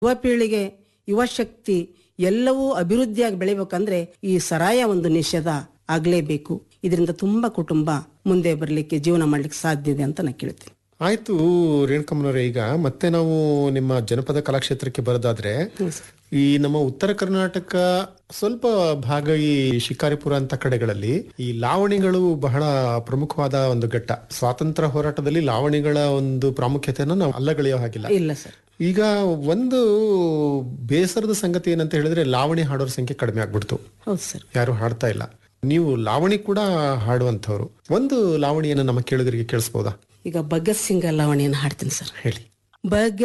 ಯುವ ಪೀಳಿಗೆ ಯುವ ಶಕ್ತಿ ಎಲ್ಲವೂ ಅಭಿವೃದ್ಧಿಯಾಗಿ ಬೆಳಿಬೇಕಂದ್ರೆ ಈ ಸರಾಯ ಒಂದು ನಿಷೇಧ ಆಗ್ಲೇಬೇಕು ಇದರಿಂದ ತುಂಬಾ ಕುಟುಂಬ ಮುಂದೆ ಬರಲಿಕ್ಕೆ ಜೀವನ ಮಾಡ್ಲಿಕ್ಕೆ ಸಾಧ್ಯ ಇದೆ ಅಂತ ನಾನು ಕೇಳ್ತೀನಿ ಆಯ್ತು ರೇಣುಕಮ್ಮನವರೇ ಈಗ ಮತ್ತೆ ನಾವು ನಿಮ್ಮ ಜನಪದ ಕಲಾಕ್ಷೇತ್ರಕ್ಕೆ ಬರೋದಾದ್ರೆ ಈ ನಮ್ಮ ಉತ್ತರ ಕರ್ನಾಟಕ ಸ್ವಲ್ಪ ಭಾಗ ಈ ಶಿಕಾರಿಪುರ ಅಂತ ಕಡೆಗಳಲ್ಲಿ ಈ ಲಾವಣಿಗಳು ಬಹಳ ಪ್ರಮುಖವಾದ ಒಂದು ಘಟ್ಟ ಸ್ವಾತಂತ್ರ್ಯ ಹೋರಾಟದಲ್ಲಿ ಲಾವಣಿಗಳ ಒಂದು ಪ್ರಾಮುಖ್ಯತೆಯನ್ನು ನಾವು ಅಲ್ಲಗಳೆಯೋ ಹಾಗಿಲ್ಲ ಇಲ್ಲ ಸರ್ ಈಗ ಒಂದು ಬೇಸರದ ಸಂಗತಿ ಏನಂತ ಹೇಳಿದ್ರೆ ಲಾವಣಿ ಹಾಡೋರ ಸಂಖ್ಯೆ ಕಡಿಮೆ ಆಗ್ಬಿಡ್ತು ಹೌದು ಸರ್ ಯಾರು ಹಾಡ್ತಾ ಇಲ್ಲ ನೀವು ಲಾವಣಿ ಕೂಡ ಹಾಡುವಂಥವ್ರು ಒಂದು ಲಾವಣಿಯನ್ನು ನಮ್ಮ ಕೇಳುಗರಿಗೆ ಕೇಳಿಸ್ಬೋದಾ ಈಗ ಭಗತ್ ಸಿಂಗ್ ಲಾವಣಿಯನ್ನು ಹಾಡ್ತೀನಿ ಸರ್ ಹೇಳಿ ಭಗತ್